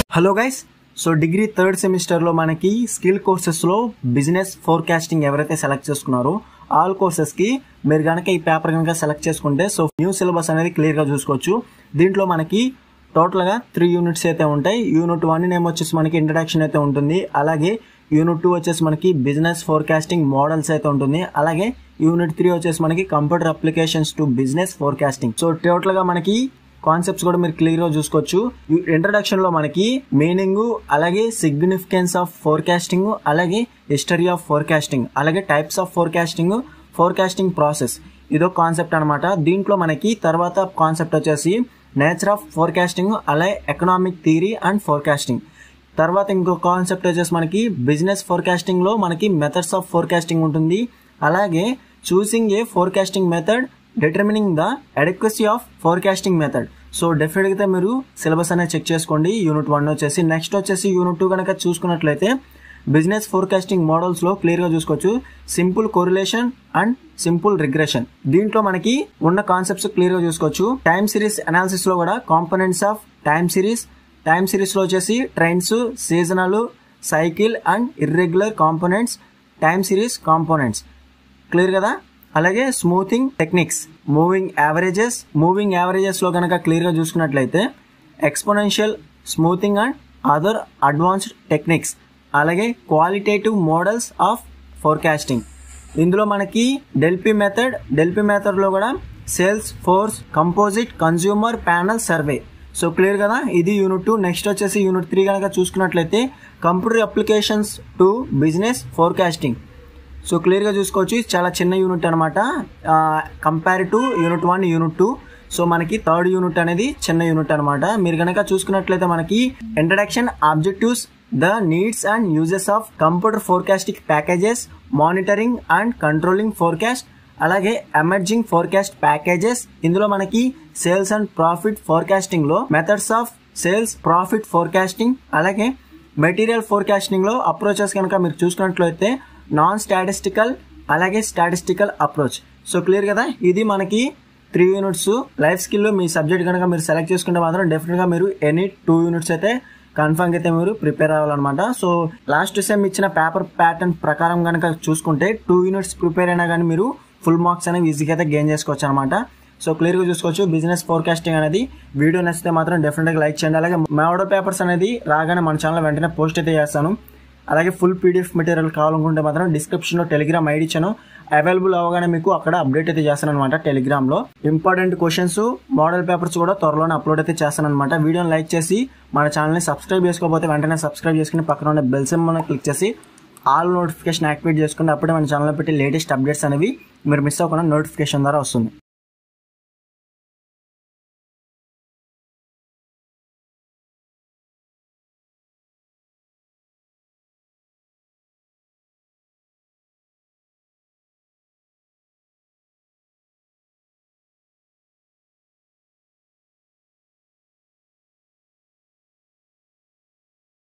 hello guys so degree third సెమిస్టర్లో మనకి skill కోర్సెస్లో బిజినెస్ ఫోర్కాస్టింగ్ ఎవరైతే సెలెక్ట్ చేసుకున్నారో ఆల్ కోర్సెస్కి మీరు కనుక ఈ పేపర్ కనుక సెలెక్ట్ చేసుకుంటే సో న్యూ సిలబస్ అనేది క్లియర్గా చూసుకోవచ్చు దీంట్లో మనకి టోటల్గా త్రీ యూనిట్స్ అయితే ఉంటాయి యూనిట్ వన్ నేమ్ వచ్చేసి మనకి ఇంట్రడక్షన్ అయితే ఉంటుంది అలాగే యూనిట్ టూ వచ్చేసి మనకి బిజినెస్ ఫోర్కాస్టింగ్ మోడల్స్ అయితే ఉంటుంది అలాగే యూనిట్ త్రీ వచ్చేసి మనకి computer applications to business forecasting so టోటల్గా మనకి కాన్సెప్ట్స్ కూడా మీరు క్లియర్గా చూసుకోవచ్చు ఇంట్రడక్షన్ లో మనకి మీనింగ్ అలాగే సిగ్నిఫికెన్స్ ఆఫ్ ఫోర్కాస్టింగ్ అలాగే హిస్టరీ ఆఫ్ ఫోర్కాస్టింగ్ అలాగే types of forecasting forecasting process ఇదో కాన్సెప్ట్ అనమాట దీంట్లో మనకి తర్వాత కాన్సెప్ట్ వచ్చేసి నేచర్ ఆఫ్ ఫోర్కాస్టింగ్ అలాగే ఎకనామిక్ థియరీ అండ్ ఫోర్కాస్టింగ్ తర్వాత ఇంకో కాన్సెప్ట్ వచ్చేసి మనకి బిజినెస్ ఫోర్కాస్టింగ్ లో మనకి మెథడ్స్ ఆఫ్ ఫోర్కాస్టింగ్ ఉంటుంది అలాగే choosing a forecasting method determining the adequacy of forecasting method so డెఫినెట్గా మీరు సిలబస్ అనేది చెక్ చేసుకోండి యూనిట్ వన్ వచ్చేసి నెక్స్ట్ వచ్చేసి యూనిట్ టూ కనుక చూసుకున్నట్లయితే బిజినెస్ ఫోర్కాస్టింగ్ మోడల్స్లో క్లియర్గా చూసుకోవచ్చు simple correlation and simple regression దీంట్లో మనకి ఉన్న కాన్సెప్ట్స్ క్లియర్గా చూసుకోవచ్చు టైమ్ సిరీస్ అనాలిసిస్లో కూడా components of time series time సిరీస్లో వచ్చేసి trends seasonal cycle and irregular components time series components clear కదా అలాగే smoothing techniques moving averages moving యావరేజెస్లో కనుక క్లియర్గా చూసుకున్నట్లయితే exponential smoothing and other advanced techniques అలాగే క్వాలిటేటివ్ మోడల్స్ ఆఫ్ ఫోర్కాస్టింగ్ ఇందులో మనకి డెల్పీ మెథడ్ డెల్పీ మెథడ్లో కూడా sales force composite consumer panel survey so clear కదా ఇది యూనిట్ టూ నెక్స్ట్ వచ్చేసి యూనిట్ త్రీ కనుక చూసుకున్నట్లయితే computer applications to business forecasting so క్లియర్గా చూసుకోవచ్చు ఇది చాలా చిన్న యూనిట్ అనమాట compare to unit one unit two so మనకి థర్డ్ యూనిట్ అనేది చిన్న యూనిట్ అనమాట మీరు కనుక చూసుకున్నట్లయితే మనకి introduction objectives the needs and uses of computer forecasting packages monitoring and controlling forecast అలాగే ఎమర్జింగ్ ఫోర్కాస్ట్ ప్యాకేజెస్ ఇందులో మనకి సేల్స్ అండ్ ప్రాఫిట్ ఫోర్కాస్టింగ్ లో methods of sales profit forecasting అలాగే మెటీరియల్ ఫోర్కాస్టింగ్ లో అప్రోచెస్ కనుక మీరు చూసుకున్నట్లయితే నాన్ స్టాటిస్టికల్ అలాగే స్టాటిస్టికల్ అప్రోచ్ సో క్లియర్ కదా ఇది మనకి త్రీ యూనిట్స్ లైఫ్ స్కిల్లో మీ సబ్జెక్ట్ కనుక మీరు సెలెక్ట్ చేసుకుంటే మాత్రం డెఫినెట్గా మీరు ఎనీ టూ యూనిట్స్ అయితే కన్ఫర్మ్ అయితే మీరు ప్రిపేర్ అవ్వాలన్నమాట సో లాస్ట్ సెమ్ ఇచ్చిన పేపర్ ప్యాటర్న్ ప్రకారం కనుక చూసుకుంటే టూ యూనిట్స్ ప్రిపేర్ అయినా కానీ మీరు ఫుల్ మార్క్స్ అనేవి ఈజీగా అయితే గెయిన్ చేసుకోవచ్చు అనమాట సో క్లియర్గా చూసుకోవచ్చు బిజినెస్ ఫోర్కాస్టింగ్ అనేది వీడియో నచ్చితే మాత్రం డెఫినెట్గా లైక్ చేయండి అలాగే మా ఆర్డర్ పేపర్స్ అనేది రాగానే మన ఛానల్ వెంటనే పోస్ట్ అయితే చేస్తాను అలాగే ఫుల్ పీడిఎఫ్ మెటీరియల్ కావాలనుకుంటే మాత్రం డిస్క్రిప్షన్లో టెలిగ్రామ్ ఐడి ఇచ్చాను అవైలబుల్ అవగానే మీకు అక్కడ అప్డేట్ అయితే చేస్తాను అనమాట టెలిగ్రామ్లో ఇంపార్టెంట్ క్వశ్చన్స్ మోడల్ పేపర్స్ కూడా త్వరలోనే అప్లోడ్ అయితే చేస్తాను అనమాట వీడియోని లైక్ చేసి మన ఛానల్ని సబ్స్క్రైబ్ చేసుకోకపోతే వెంటనే సబ్స్క్రైబ్ చేసుకుని పక్కన ఉన్న బెల్ సింబల్ క్లిక్ చేసి ఆల్ నోటిఫికేషన్ యాక్టివేట్ చేసుకుంటే అప్పుడే మన ఛానల్లో పెట్టి లేటెస్ట్ అప్డేట్స్ అనేవి మీరు మిస్ అవ్వకుండా నోటిఫికేషన్ ద్వారా వస్తుంది